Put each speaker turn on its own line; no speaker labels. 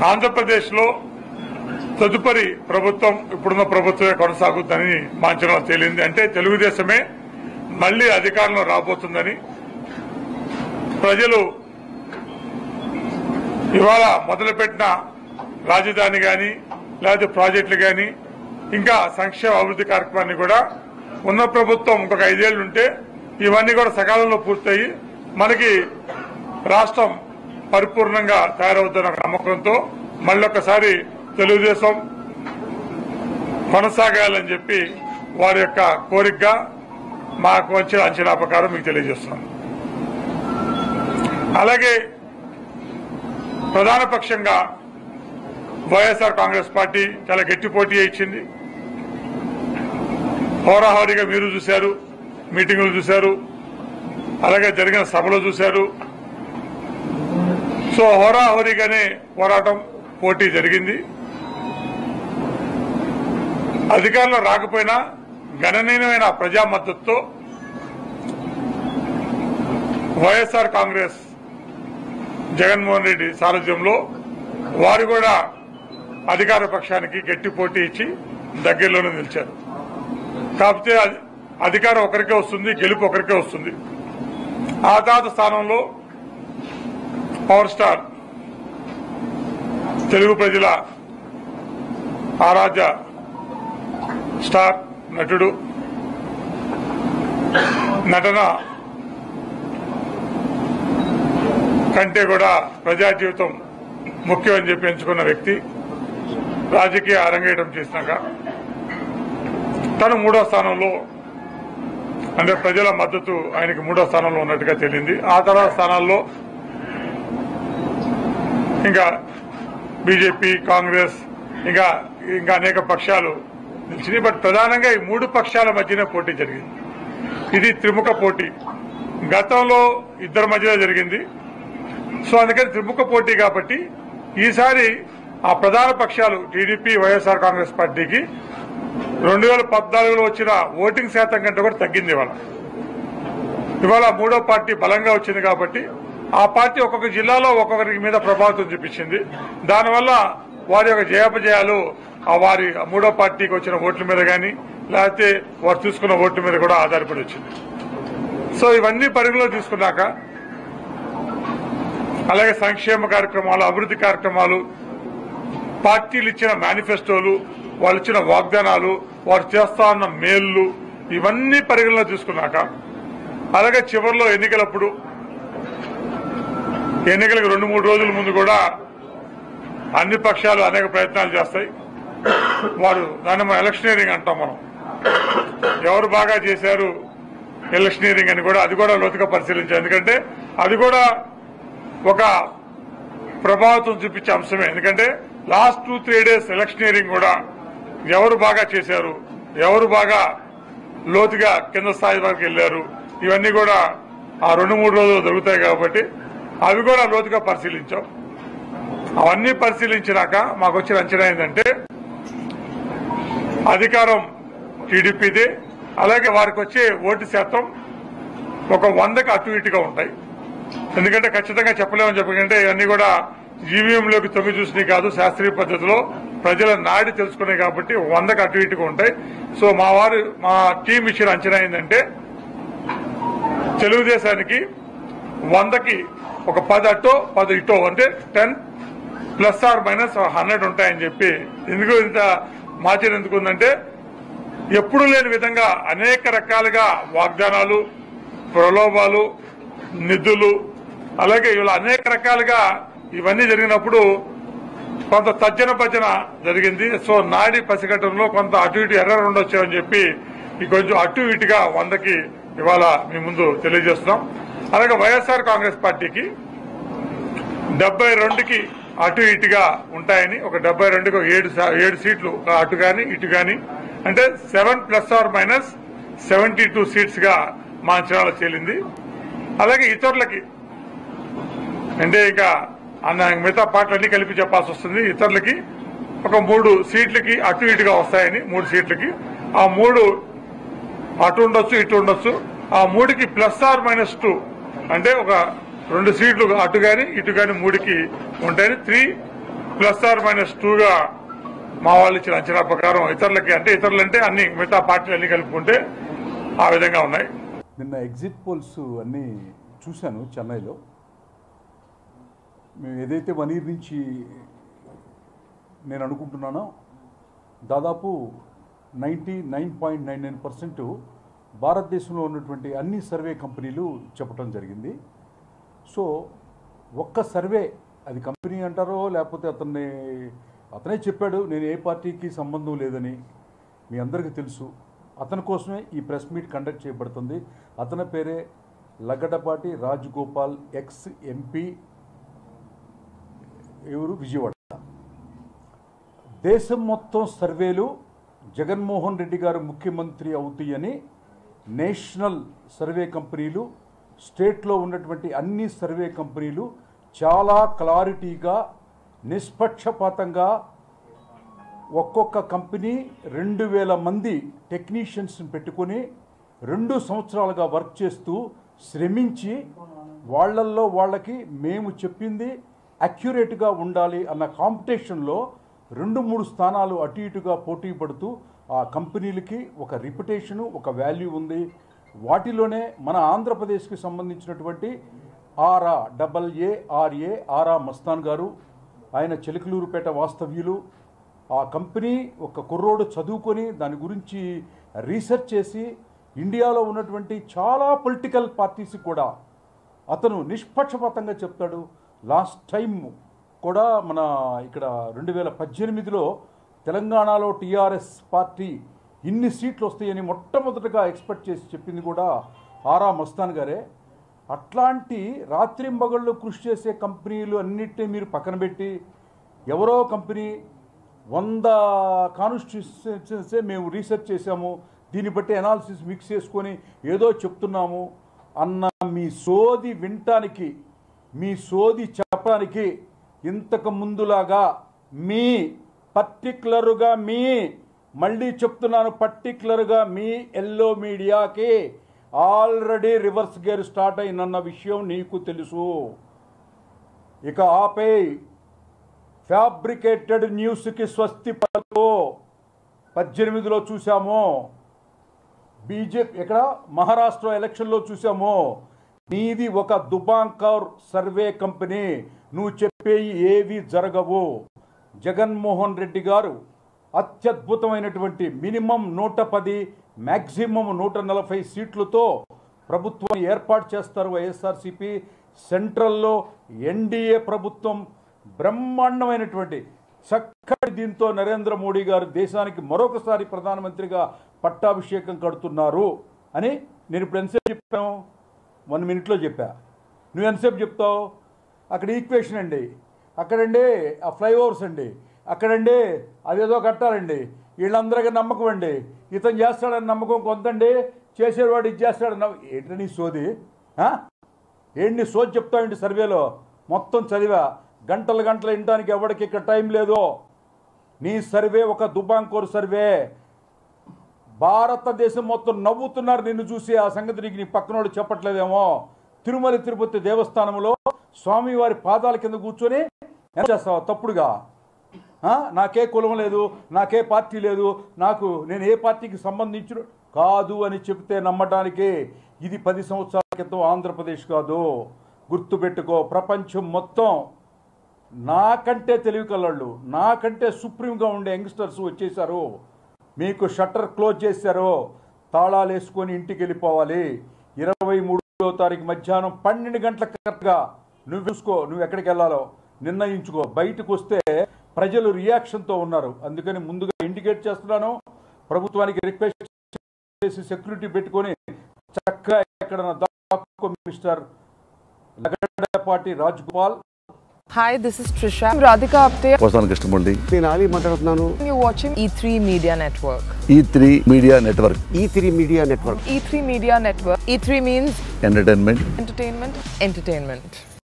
ఆంధ్రప్రదేశ్ లో తదుపరి ప్రభుత్వం ఇప్పుడున్న ప్రభుత్వమే కొనసాగుతుందని మా అంచనా తేలింది అంటే తెలుగుదేశమే మళ్లీ అధికారంలో రాబోతుందని ప్రజలు ఇవాళ మొదలుపెట్టిన రాజధాని గాని లేకపోతే ప్రాజెక్టులు గాని ఇంకా సంక్షేమ అభివృద్ధి కార్యక్రమాన్ని కూడా ఉన్న ప్రభుత్వం ఇంకొక ఐదేళ్లు ఉంటే ఇవన్నీ కూడా సకాలంలో పూర్తయి మనకి రాష్ట్రం పరిపూర్ణంగా తయారవుతున్న ఒక నమ్మకంతో మళ్ళొకసారి తెలుగుదేశం కొనసాగాలని చెప్పి వారి యొక్క కోరికగా మాకు వచ్చిన అంచనా ప్రకారం మీకు తెలియజేస్తున్నాం అలాగే ప్రధాన పక్షంగా వైఎస్ఆర్ కాంగ్రెస్ పార్టీ చాలా గట్టి పోటీ ఇచ్చింది హోరాహోరీగా మీరు చూశారు మీటింగులు చూశారు అలాగే జరిగిన సభలు చూశారు సో హోరాహోరీగానే పోరాటం పోటీ జరిగింది అధికారంలో రాకపోయినా గణనీయమైన ప్రజా మద్దతుతో వైఎస్ఆర్ కాంగ్రెస్ జగన్మోహన్ రెడ్డి సారథ్యంలో వారు కూడా అధికార పక్షానికి గట్టి పోటీ ఇచ్చి దగ్గరలోనే నిలిచారు కాకపోతే అధి- అధికారం ఒకరికే వస్తుంది గెలుపు ఒకరికే వస్తుంది ఆ తర్వాత స్థానంలో పవర్ స్టార్ తెలుగు ప్రజల ఆరాధ్య స్టార్ నటుడు నటన కంటే కూడా ప్రజా జీవితం ముఖ్యమని చెప్పి ఎంచుకున్న వ్యక్తి రాజకీయ అరంగేయడం చేసినాక తను మూడో స్థానంలో అంటే ప్రజల మద్దతు ఆయనకి మూడో స్థానంలో ఉన్నట్టుగా తెలియంది ఆ తర్వాత స్థానాల్లో ఇంకా బీజేపీ కాంగ్రెస్ ఇంకా ఇంకా అనేక పక్షాలు నిలిచినాయి బట్ ప్రధానంగా ఈ మూడు పక్షాల మధ్యనే పోటీ జరిగింది ఇది త్రిముఖ పోటీ గతంలో ఇద్దరి మధ్యలో జరిగింది సో అందుకని త్రిముఖ పోటీ కాబట్టి ఈసారి ఆ ప్రధాన పక్షాలు టీడీపీ వైఎస్ఆర్ కాంగ్రెస్ పార్టీకి రెండు వేల పద్నాలుగులో వచ్చిన ఓటింగ్ శాతం కంటే కూడా తగ్గింది ఇవాళ ఇవాళ మూడో పార్టీ బలంగా వచ్చింది కాబట్టి ఆ పార్టీ ఒక్కొక్క జిల్లాలో ఒక్కొక్కరికి మీద ప్రభావితం చూపించింది దానివల్ల వారి యొక్క జయాపజయాలు ఆ వారి మూడో పార్టీకి వచ్చిన ఓట్ల మీద కానీ లేకపోతే వారు తీసుకున్న ఓట్ల మీద కూడా ఆధారపడి వచ్చింది సో ఇవన్నీ పరిగణలో తీసుకున్నాక అలాగే సంక్షేమ కార్యక్రమాలు అభివృద్ధి కార్యక్రమాలు పార్టీలు ఇచ్చిన మేనిఫెస్టోలు వాళ్ళు ఇచ్చిన వాగ్దానాలు వారు చేస్తా ఉన్న మేళ్లు ఇవన్నీ పరిగణలో తీసుకున్నాక అలాగే చివరిలో ఎన్నికలప్పుడు ఎన్నికలకు రెండు మూడు రోజుల ముందు కూడా అన్ని పక్షాలు అనేక ప్రయత్నాలు చేస్తాయి వారు దాన్ని మనం ఎలక్షనీరింగ్ అంటాం మనం ఎవరు బాగా చేశారు ఎలక్షనీరింగ్ అని కూడా అది కూడా లోతుగా పరిశీలించాం ఎందుకంటే అది కూడా ఒక ప్రభావితం చూపించే అంశమే ఎందుకంటే last two three days electioneering కూడా ఎవరు బాగా చేశారు ఎవరు బాగా లోతుగా కింద స్థాయి వరకు వెళ్లారు ఇవన్నీ కూడా ఆ రెండు మూడు రోజులు జరుగుతాయి కాబట్టి అవి కూడా లోతుగా పరిశీలించాం అవన్నీ పరిశీలించినాక మాకు వచ్చిన అంచనా ఏంటంటే అధికారం టీడీపీదే అలాగే వారికి వచ్చే ఓటు శాతం ఒక వందకి అటు ఇటుగా ఉంటాయి ఎందుకంటే ఖచ్చితంగా చెప్పలేమని చెప్పకంటే ఇవన్నీ కూడా ఈవీఎంలోకి తొంగి చూసినవి కాదు శాస్త్రీయ పద్ధతిలో ప్రజల నాడి తెలుసుకున్నాయి కాబట్టి వందకు అటు ఇటుగా ఉంటాయి సో మా వారు మా టీం ఇచ్చిన అంచనా ఏంటంటే తెలుగుదేశానికి వందకి ఒక పది అటో పది ఇటో అంటే ten plus or minus hundred ఉంటాయని చెప్పి ఎందుకు ఇంత మార్చిన ఎందుకు ఉందంటే ఎప్పుడూ లేని విధంగా అనేక రకాలుగా వాగ్దానాలు ప్రలోభాలు నిధులు అలాగే ఇలా అనేక రకాలుగా ఇవన్నీ జరిగినప్పుడు కొంత తర్జన భజన జరిగింది సో నాడి పసిగట్టడంలో కొంత అటు ఇటు ఎర్రర్ ఉండొచ్చు అని చెప్పి ఈ కొంచెం అటు ఇటుగా వందకి ఇవాళ మీ ముందు తెలియజేస్తున్నాం అలాగే వైఎస్ఆర్ కాంగ్రెస్ పార్టీకి డెబ్బై రెండుకి అటు ఇటుగా ఉంటాయని ఒక డెబ్బై రెండుకి ఒక ఏడు సా- ఏడు సీట్లు ఒక అటు గాని ఇటు గాని అంటే seven plus or minus seventy two seats గా మా అంచనాలో తేలింది అలాగే ఇతరులకి అంటే ఇంకా అన్న మిగతా పార్టీలన్నీ కలిపి చెప్పాల్సి వస్తుంది ఇతరులకి ఒక మూడు సీట్లకి అటు ఇటుగా వస్తాయని మూడు సీట్లకి ఆ మూడు అటు ఉండొచ్చు ఇటు ఉండొచ్చు ఆ మూడుకి ప్లస్ ఆర్ మైనస్ టూ అంటే ఒక రెండు సీట్లు అటు గాని ఇటు గాని మూడుకి ఉంటాయని త్రీ ప్లస్ ఆర్ మైనస్ టూగా మా వాళ్ళు ఇచ్చిన అంచనా ప్రకారం ఇతరులకి అంటే ఇతరులు అంటే అన్ని మిగతా పార్టీలు అన్ని కలుపుకుంటే ఆ విధంగా ఉన్నాయి
నిన్న ఎగ్జిట్ పోల్స్ అన్నీ చూశాను చెన్నైలో మేము ఏదైతే వన్ ఇయర్ నుంచి నేను అనుకుంటున్నానో దాదాపు ninety nine point nine nine percent భారతదేశంలో ఉన్నటువంటి అన్ని సర్వే కంపెనీలు చెప్పడం జరిగింది సో ఒక్క సర్వే అది కంపెనీ అంటారో లేకపోతే అతన్ని అతనే చెప్పాడు నేను ఏ పార్టీకి సంబంధం లేదని మీ అందరికీ తెలుసు అతని కోసమే ఈ ప్రెస్ మీట్ కండక్ట్ చేయబడుతుంది అతని పేరే లగడపాటి రాజగోపాల్ ఎక్స్ ఎంపీ ఎవరు విజయవాడ దేశం మొత్తం సర్వేలు జగన్మోహన్ రెడ్డి గారు ముఖ్యమంత్రి అవుతాయని నేషనల్ సర్వే కంపెనీలు స్టేట్లో ఉన్నటువంటి అన్ని సర్వే కంపెనీలు చాలా క్లారిటీగా నిష్పక్షపాతంగా ఒక్కొక్క కంపెనీ రెండు వేల మంది టెక్నీషియన్స్ని పెట్టుకొని రెండు సంవత్సరాలుగా వర్క్ చేస్తూ శ్రమించి వాళ్ళల్లో వాళ్ళకి మేము చెప్పింది అక్యురేట్గా ఉండాలి అన్న కాంపిటీషన్లో రెండు మూడు స్థానాలు అటు ఇటుగా పోటీ పడుతూ ఆ కంపెనీలకి ఒక రిప్యుటేషను ఒక వాల్యూ ఉంది వాటిలోనే మన ఆంధ్రప్రదేశ్కి సంబంధించినటువంటి ఆర్ఆ డబల్ ఏ ఆర్ఏ ఆర్ఆ మస్తాన్ గారు ఆయన చిలకలూరుపేట వాస్తవ్యులు ఆ కంపెనీ ఒక కుర్రోడు చదువుకొని దాని గురించి రీసెర్చ్ చేసి ఇండియాలో ఉన్నటువంటి చాలా పొలిటికల్ పార్టీస్ కూడా అతను నిష్పక్షపాతంగా చెప్తాడు లాస్ట్ టైం కూడా మన ఇక్కడ రెండు వేల పద్దెనిమిదిలో తెలంగాణలో టీఆర్ఎస్ పార్టీ ఇన్ని సీట్లు వస్తాయని మొట్టమొదటగా ఎక్స్పెక్ట్ చేసి చెప్పింది కూడా ఆరా మస్తాన్ గారే అట్లాంటి రాత్రింబగళ్ళు కృషి చేసే కంపెనీలు అన్నిటినీ మీరు పక్కన పెట్టి ఎవరో కంపెనీ వంద కాన్స్టిట్యూషన్సే మేము రీసెర్చ్ చేశాము దీన్ని బట్టి అనాలిసిస్ మిక్స్ చేసుకొని ఏదో చెప్తున్నాము అన్న మీ సోది వినటానికి మీ సోది చెప్పడానికి ఇంతకు ముందులాగా మీ పర్టికులరుగా మీ మళ్ళీ చెప్తున్నాను పర్టికులర్గా మీ ఎల్లో మీడియాకి ఆల్రెడీ రివర్స్ గేర్ స్టార్ట్ అయిందన్న విషయం నీకు తెలుసు ఇక ఆపే ఫ్యాబ్రికేటెడ్ న్యూస్కి స్వస్తి పలుకు పద్దెనిమిదిలో చూసాము బీజేపీ ఇక్కడ మహారాష్ట్ర ఎలక్షన్లో చూసాము నీది ఒక దుబాంకర్ సర్వే కంపెనీ నువ్వు చెప్పేవి ఏవి జరగవు జగన్మోహన్ రెడ్డి గారు అత్యద్భుతమైనటువంటి మినిమం నూట పది మ్యాక్సిమం నూట నలభై సీట్లతో ప్రభుత్వం ఏర్పాటు చేస్తారు వైఎస్ఆర్సీపీ సెంట్రల్లో ఎన్డీఏ ప్రభుత్వం బ్రహ్మాండమైనటువంటి చక్కటి దీంతో నరేంద్ర మోడీ గారు దేశానికి మరొకసారి ప్రధానమంత్రిగా పట్టాభిషేకం కడుతున్నారు అని నేను ఇప్పుడు ఎంతసేపు చెప్పాను వన్ మినిట్లో చెప్పా నువ్వు ఎంతసేపు చెప్తావు అక్కడ ఈక్వేషన్ అండి అక్కడండి ఆ ఫ్లైఓవర్స్ అండి అక్కడండి అదేదో కట్టాలండి వీళ్ళందరికీ నమ్మకం అండి ఇతను చేస్తాడని నమ్మకం కొంతండి చేసేవాడు ఇది చేస్తాడని నమ్మ- ఏంటి నీ సోది ఆ? ఏంటి నీ సోది చెప్తావేంటి సర్వేలో మొత్తం చదివా గంటలు గంటలు వినడానికి ఎవరికి ఇక్కడ టైం లేదు నీ సర్వే ఒక దుబాంకోర్ సర్వే భారతదేశం మొత్తం నవ్వుతున్నారు నిన్ను చూసి ఆ సంగతి నీకు నీ పక్కనోడు చెప్పట్లేదేమో తిరుమల తిరుపతి దేవస్థానంలో స్వామివారి పాదాల కింద కూర్చొని ఎంత చేస్తావు తప్పుడుగా ఆ? నాకే కులం లేదు నాకే పార్టీ లేదు నాకు నేను ఏ పార్టీకి సంబంధించిన కాదు అని చెప్తే నమ్మటానికి ఇది పది సంవత్సరాల క్రితం ఆంధ్రప్రదేశ్ కాదు గుర్తుపెట్టుకో ప్రపంచం మొత్తం నాకంటే తెలివి కలళ్ళు నాకంటే సుప్రీంగా ఉండే యంగ్స్టర్స్ వచ్చేసారు మీకు షట్టర్ క్లోజ్ చేశారు తాళాలు వేసుకొని ఇంటికి వెళ్ళిపోవాలి ఇరవై మూడో తారీఖు మధ్యాహ్నం పన్నెండు గంటల కరెక్ట్గా నువ్వు చూసుకో నువ్వు ఎక్కడికి వెళ్ళాలో నిర్ణయించుకో బయటకు వస్తే ప్రజలు రియాక్షన్తో ఉన్నారు అందుకని ముందుగా ఇండికేట్ చేస్తున్నాను ప్రభుత్వానికి రిక్వెస్ట్ చేసి సెక్యూరిటీ పెట్టుకొని చక్కగా ఎక్కడ దాక్కో mister Lagadapati Rajgopal
Hi, this is Trisha. I'm Radhika Apte.
వస్తాను కృష్ణమూర్తి
నేను ఆలీ మాట్లాడుతున్నాను
You're watching E3 Media Network.
E three media network
E three media network
E3 Media Network. E3 means
entertainment
entertainment, entertainment.